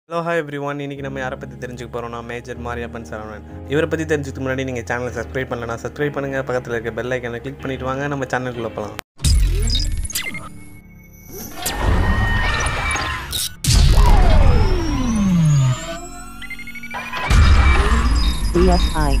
Hello hi every one இன்றைக்கி நம்ம யாரை பற்றி தெரிஞ்சுக்க போகிறோம்னா மேஜர் மாரியப்பன் சரவணன் இவரை பற்றி தெரிஞ்சுக்கு முன்னாடி நீங்கள் சேனலை சப்ஸ்கிரைப் பண்ணலனா சப்ஸ்கிரைப் பண்ணுங்கள் பக்கத்தில் இருக்க பெல் ஐக்கனை கிளிக் பண்ணிட்டு வாங்க நம்ம சேனலுக்குள்ளே போகலாம் BSI.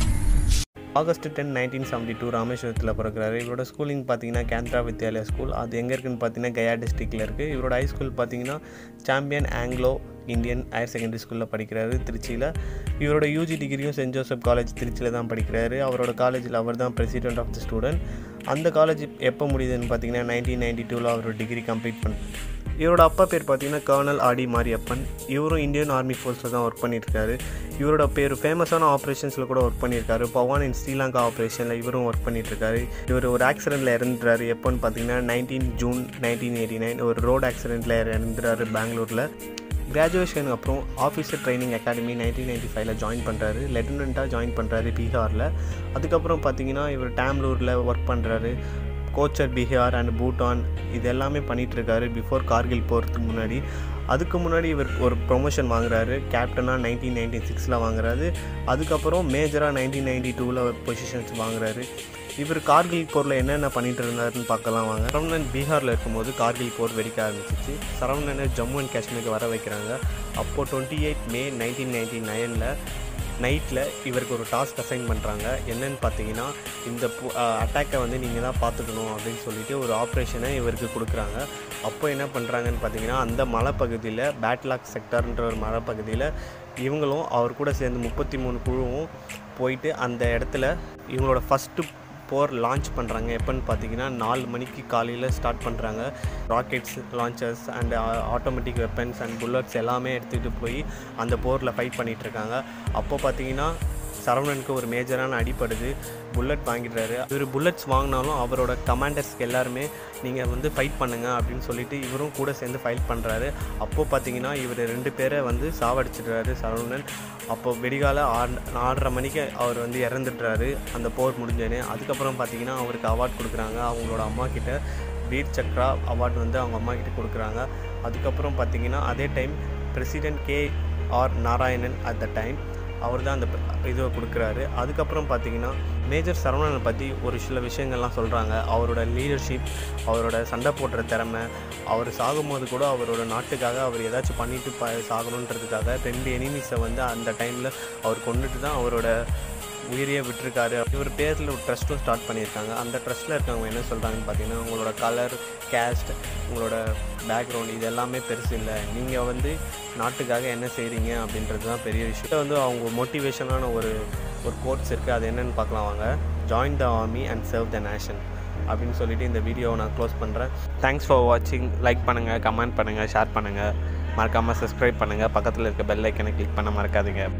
August ten nineteen seventy two ராமேஸ்வரத்தில் பிறக்கிறாரு இவரோட ஸ்கூலிங் பார்த்தீங்கன்னா கேந்திரா வித்யாலயா ஸ்கூல் அது எங்கே இருக்குன்னு பார்த்தீங்கன்னா கயா டிஸ்ட்ரிக்டில் இருக்குது இவரோட ஹை ஸ்கூல் பார்த்தீங்கன்னா champion Anglo Indian higher secondary ஸ்கூலில் படிக்கிறாரு திருச்சியில் இவரோட யூஜி டிகிரியும் சென்ட் ஜோசப் காலேஜ் திருச்சியில் தான் படிக்கிறாரு அவரோட காலேஜில் அவர் தான் பிரசிடென்ட் ஆஃப் த ஸ்டூடெண்ட் அந்த காலேஜ் எப்போ முடியுதுன்னு பார்த்தீங்கன்னா நைன்டீன் நைன்டி டூவில் அவரோட டிகிரி கம்ப்ளீட் பண்ண இவரோட அப்பா பேர் பார்த்தீங்கன்னா கர்னல் ஆடி மாரியப்பன் இவரும் இந்தியன் ஆர்மி ஃபோர்ஸில் தான் ஒர்க் பண்ணியிருக்காரு இவரோட பேர் ஃபேமஸான ஆப்ரேஷன்ஸில் கூட ஒர்க் பண்ணியிருக்காரு பவான் இன் ஸ்ரீலங்கா ஆப்ரேஷனில் இவரும் ஒர்க் பண்ணிட்டுருக்காரு இவர் ஒரு ஆக்சிடெண்ட்டில் இறந்துறாரு எப்போன்னு பார்த்தீங்கன்னா nineteen June nineteen eighty nine ஒரு ரோடு ஆக்சிடெண்ட்டில் இறந்துறாரு பெங்களூரில் கிராஜுவேஷனுக்கு அப்புறம் officer training academy nineteen ninety ஃபைவ்ல ஜாயின் பண்ணுறாரு லெஃப்டினண்ட்டாக ஜாயின் பண்ணுறாரு பீகாரில் அதுக்கப்புறம் பார்த்தீங்கன்னா இவர் டேம்லூரில் ஒர்க் பண்ணுறாரு கோச்சர் பீகார் அண்ட் பூட்டான் இது எல்லாமே பண்ணிகிட்ருக்காரு பிஃபோர் கார்கில் போகிறதுக்கு முன்னாடி அதுக்கு முன்னாடி இவர் ஒரு ப்ரொமோஷன் வாங்குறாரு கேப்டனாக நைன்டீன் நைன்டி சிக்ஸில் வாங்குறாரு அதுக்கப்புறம் மேஜராக நைன்டீன் நைன்டி டூவில் பொசிஷன்ஸ் வாங்குறாரு இவர் கார்கில் போரில் என்னென்ன பண்ணிட்டு இருந்தாருன்னு பார்க்கலாம் வாங்க சரவணன் பீகாரில் இருக்கும்போது கார்கில் போர் வெடிக்க ஆரம்பிச்சிச்சு சரவணனை ஜம்மு அண்ட் காஷ்மீருக்கு வர வைக்கிறாங்க அப்போது twenty eight May nineteen ninety நைனில் நைட்டில் இவருக்கு ஒரு டாஸ்க் அசைன் பண்ணுறாங்க என்னன்னு பார்த்தீங்கன்னா இந்த அட்டாக்கை வந்து நீங்கள் தான் பார்த்துக்கணும் அப்படின்னு சொல்லிட்டு ஒரு ஆப்ரேஷனை இவருக்கு கொடுக்குறாங்க அப்போ என்ன பண்ணுறாங்கன்னு பார்த்தீங்கன்னா அந்த மலைப்பகுதியில் பேட்லாக் செக்டர்ன்ற ஒரு மலைப்பகுதியில் இவங்களும் அவர் கூட சேர்ந்து முப்பத்தி மூணு குழுவும் போயிட்டு அந்த இடத்துல இவங்களோட ஃபஸ்ட்டு போர் லான்ச் பண்ணுறாங்க எப்போன்னு பார்த்தீங்கன்னா நாலு மணிக்கு காலையில் ஸ்டார்ட் பண்ணுறாங்க rockets launchers and automatic weapons and bullets எல்லாமே எடுத்துகிட்டு போய் அந்த போரில் ஃபைட் பண்ணிகிட்ருக்காங்க அப்போ பார்த்தீங்கன்னா சரவணனுக்கு ஒரு மேஜரான அடிப்படுது புல்லட் வாங்கிடுறாரு இவர் புல்லட்ஸ் வாங்கினாலும் அவரோட கமாண்டர்ஸ்க்கு எல்லாருமே நீங்கள் வந்து ஃபைட் பண்ணுங்கள் அப்படின்னு சொல்லிட்டு இவரும் கூட சேர்ந்து ஃபைட் பண்ணுறாரு அப்போது பார்த்தீங்கன்னா இவர் ரெண்டு பேரை வந்து சாவடிச்சிடுறாரு சரவணன் அப்போ வெடிகால ஆறு ஆறரை மணிக்கு அவர் வந்து இறந்துடுறாரு அந்த போர் முடிஞ்சோடனே அதுக்கப்புறம் பார்த்தீங்கன்னா அவருக்கு அவார்ட் கொடுக்குறாங்க அவங்களோட அம்மா கிட்ட வீர் சக்ரா அவார்டு வந்து அவங்க அம்மா கிட்ட கொடுக்குறாங்க அதுக்கப்புறம் பார்த்தீங்கன்னா அதே time president K R Narayanan at the time அவர் தான் அந்த இதுவை கொடுக்குறாரு அதுக்கப்புறம் பார்த்தீங்கன்னா மேஜர் சரவணனை பற்றி ஒரு சில விஷயங்கள்லாம் சொல்கிறாங்க அவரோட லீடர்ஷிப் அவரோட சண்டை போடுற திறமை அவர் சாகும்போது கூட அவரோட நாட்டுக்காக அவர் ஏதாச்சும் பண்ணிட்டு ப சாகணுன்றதுக்காக ரெண்டு எனிமீஸை வந்து அந்த டைமில் அவர் கொண்டுட்டு தான் அவரோட உயிரியே விட்டுருக்காரு இவர் பேரில் ஒரு ட்ரஸ்ட்டும் ஸ்டார்ட் பண்ணியிருக்காங்க அந்த ட்ரஸ்ட்டில் இருக்கவங்க என்ன சொல்கிறாங்கன்னு பார்த்தீங்கன்னா உங்களோட கலர் கேஸ்ட் உங்களோட பேக்ரவுண்ட் இது எல்லாமே பெருசு இல்லை நீங்கள் வந்து நாட்டுக்காக என்ன செய்கிறீங்க அப்படின்றது தான் பெரிய விஷயம் வந்து அவங்க மோட்டிவேஷனான ஒரு ஒரு கோட்ஸ் இருக்குது அது என்னென்னு பார்க்கலாம் வாங்க join the army and serve the nation அப்படின்னு சொல்லிட்டு இந்த வீடியோவை நான் க்ளோஸ் பண்ணுறேன் தேங்க்ஸ் ஃபார் வாட்சிங் லைக் பண்ணுங்கள் கமெண்ட் பண்ணுங்கள் ஷேர் பண்ணுங்கள் மறக்காமல் சப்ஸ்கிரைப் பண்ணுங்கள் பக்கத்தில் இருக்க பெல் ஐக்கனை கிளிக் பண்ண மறக்காதீங்க